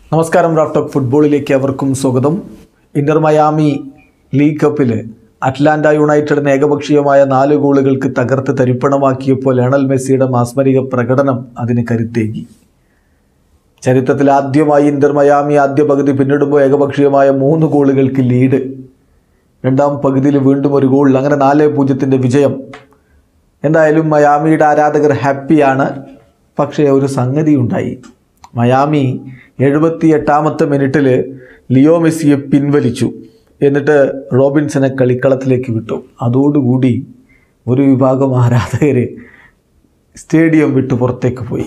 നമസ്കാരം റാഫ്റ്റോക്ക് ഫുട്ബോളിലേക്ക് അവർക്കും സ്വാഗതം ഇന്റർ മയാമി ലീഗ് കപ്പിൽ അറ്റ്ലാന്റ യുണൈറ്റഡിന് ഏകപക്ഷീയമായ നാല് ഗോളുകൾക്ക് തകർത്ത് തരിപ്പണമാക്കിയപ്പോൾ ലയണൽ മെസ്സിയുടെ മാസ്മരിക പ്രകടനം അതിന് കരുത്തേകി ചരിത്രത്തിൽ ആദ്യമായി ഇന്റർ മയാമി ആദ്യ പകുതി പിന്നിടുമ്പോൾ ഏകപക്ഷീയമായ മൂന്ന് ഗോളുകൾക്ക് ലീഡ് രണ്ടാം പകുതിയിൽ വീണ്ടും ഒരു ഗോൾ അങ്ങനെ നാല് പൂജ്യത്തിൻ്റെ വിജയം എന്തായാലും മയാമിയുടെ ആരാധകർ ഹാപ്പിയാണ് പക്ഷേ ഒരു സംഗതി ഉണ്ടായി മയാമി എഴുപത്തി എട്ടാമത്തെ മിനിറ്റിൽ ലിയോ മെസ്സിയെ പിൻവലിച്ചു എന്നിട്ട് റോബിൻസനെ കളിക്കളത്തിലേക്ക് വിട്ടു അതോടുകൂടി ഒരു വിഭാഗം ആരാധകർ സ്റ്റേഡിയം വിട്ട് പുറത്തേക്ക് പോയി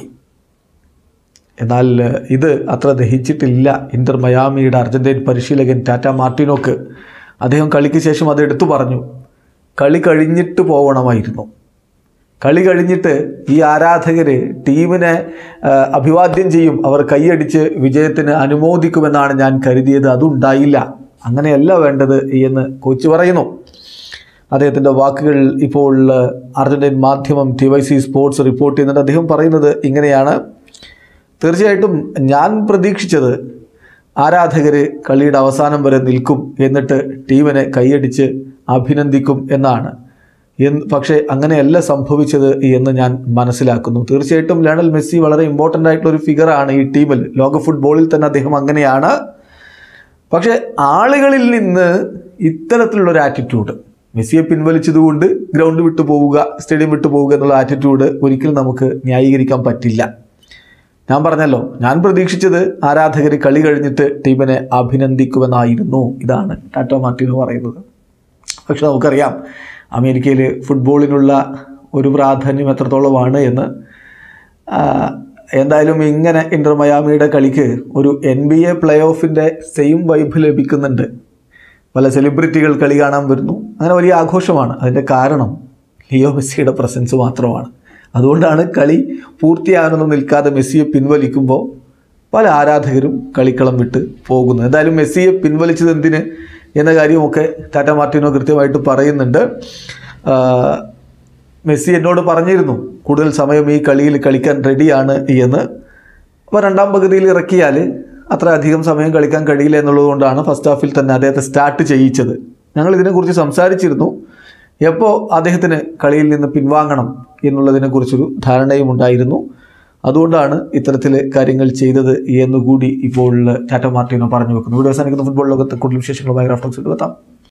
എന്നാൽ ഇത് അത്ര ദഹിച്ചിട്ടില്ല ഇന്റർ മയാമിയുടെ അർജന്റീൻ പരിശീലകൻ ടാറ്റ മാർട്ടിനോക്ക് അദ്ദേഹം കളിക്ക് ശേഷം അത് എടുത്തു പറഞ്ഞു കളി കഴിഞ്ഞിട്ട് പോകണമായിരുന്നു കളി കഴിഞ്ഞിട്ട് ഈ ആരാധകർ ടീമിനെ ആ, അഭിവാദ്യം ചെയ്യും അവർ കൈയടിച്ച് വിജയത്തിന് അനുമോദിക്കുമെന്നാണ് ഞാൻ കരുതിയത് അതുണ്ടായില്ല അങ്ങനെയല്ല വേണ്ടത് എന്ന് കോച്ച് പറയുന്നു അദ്ദേഹത്തിൻ്റെ വാക്കുകൾ ഇപ്പോൾ അർജന്റീൻ മാധ്യമം T Y C sports report ചെയ്യുന്നുണ്ട് അദ്ദേഹം പറയുന്നത് ഇങ്ങനെയാണ് തീർച്ചയായിട്ടും ഞാൻ പ്രതീക്ഷിച്ചത് ആരാധകർ കളിയുടെ അവസാനം വരെ നിൽക്കും എന്നിട്ട് ടീമിനെ കൈയടിച്ച് അഭിനന്ദിക്കും എന്നാണ് എന്ന് പക്ഷേ അങ്ങനെയല്ല സംഭവിച്ചത് എന്ന് ഞാൻ മനസ്സിലാക്കുന്നു തീർച്ചയായിട്ടും ലയണൽ മെസ്സി വളരെ ഇമ്പോർട്ടൻ്റ് ആയിട്ടുള്ള ഒരു ഫിഗറാണ് ഈ ടീമിൽ ലോക ഫുട്ബോളിൽ തന്നെ അദ്ദേഹം അങ്ങനെയാണ് പക്ഷേ ആളുകളിൽ നിന്ന് ഇത്തരത്തിലുള്ള ഒരു ആറ്റിറ്റ്യൂഡ് മെസ്സിയെ പിൻവലിച്ചതുകൊണ്ട് ഗ്രൗണ്ട് വിട്ടു പോവുക സ്റ്റേഡിയം വിട്ടു പോവുക എന്നുള്ള ആറ്റിറ്റ്യൂഡ് ഒരിക്കലും നമുക്ക് ന്യായീകരിക്കാൻ പറ്റില്ല ഞാൻ പറഞ്ഞല്ലോ ഞാൻ പ്രതീക്ഷിച്ചത് ആരാധകർ കളി കഴിഞ്ഞിട്ട് ടീമിനെ അഭിനന്ദിക്കുമെന്നായിരുന്നു ഇതാണ് ടാറ്റോ മാർട്ടിനോ പറയുന്നത് പക്ഷെ നമുക്കറിയാം അമേരിക്കയിൽ ഫുട്ബോളിനുള്ള ഒരു പ്രാധാന്യം എത്രത്തോളമാണ് എന്ന് ആ, എന്തായാലും ഇങ്ങനെ ഇന്റർ മയാമിയുടെ കളിക്ക് ഒരു എൻ ബി എ പ്ലേ ഓഫിൻ്റെ സെയിം വൈബ് ലഭിക്കുന്നുണ്ട് പല സെലിബ്രിറ്റികൾ കളി കാണാൻ വരുന്നു അങ്ങനെ വലിയ ആഘോഷമാണ് അതിൻ്റെ കാരണം ലിയോ മെസ്സിയുടെ പ്രസൻസ് മാത്രമാണ് അതുകൊണ്ടാണ് കളി പൂർത്തിയാകാനൊന്നും നിൽക്കാതെ മെസ്സിയെ പിൻവലിക്കുമ്പോൾ പല ആരാധകരും കളിക്കളം വിട്ട് പോകുന്നത് എന്തായാലും മെസ്സിയെ പിൻവലിച്ചത് എന്തിന് എന്ന കാര്യമൊക്കെ ടാറ്റ മാർട്ടിനോ കൃത്യമായിട്ട് പറയുന്നുണ്ട് ആ, മെസ്സി എന്നോട് പറഞ്ഞിരുന്നു കൂടുതൽ സമയം ഈ കളിയിൽ കളിക്കാൻ റെഡിയാണ് എന്ന് അപ്പോൾ രണ്ടാം പകുതിയിൽ ഇറക്കിയാൽ അത്ര അധികം സമയം കളിക്കാൻ കഴിയില്ല എന്നുള്ളത് കൊണ്ടാണ് ഫസ്റ്റ് ഹാഫിൽ തന്നെ അദ്ദേഹത്തെ സ്റ്റാർട്ട് ചെയ്യിച്ചത് ഞങ്ങൾ ഇതിനെക്കുറിച്ച് സംസാരിച്ചിരുന്നു എപ്പോൾ അദ്ദേഹത്തിന് കളിയിൽ നിന്ന് പിൻവാങ്ങണം എന്നുള്ളതിനെക്കുറിച്ചൊരു ധാരണയും ഉണ്ടായിരുന്നു അതുകൊണ്ടാണ് ഇത്തരത്തിൽ കാര്യങ്ങൾ ചെയ്തത് എന്നുകൂടി ഇപ്പോൾ ടാറ്റ മാർട്ടിനോ പറഞ്ഞു വെക്കുന്നു ഇവിടെ അവസാനിക്കുന്ന ഫുട്ബോൾ ലോകത്തെ കൂടുതൽ വിശേഷങ്ങളുമായി റാഫ്റ്റോക്സ് എത്താം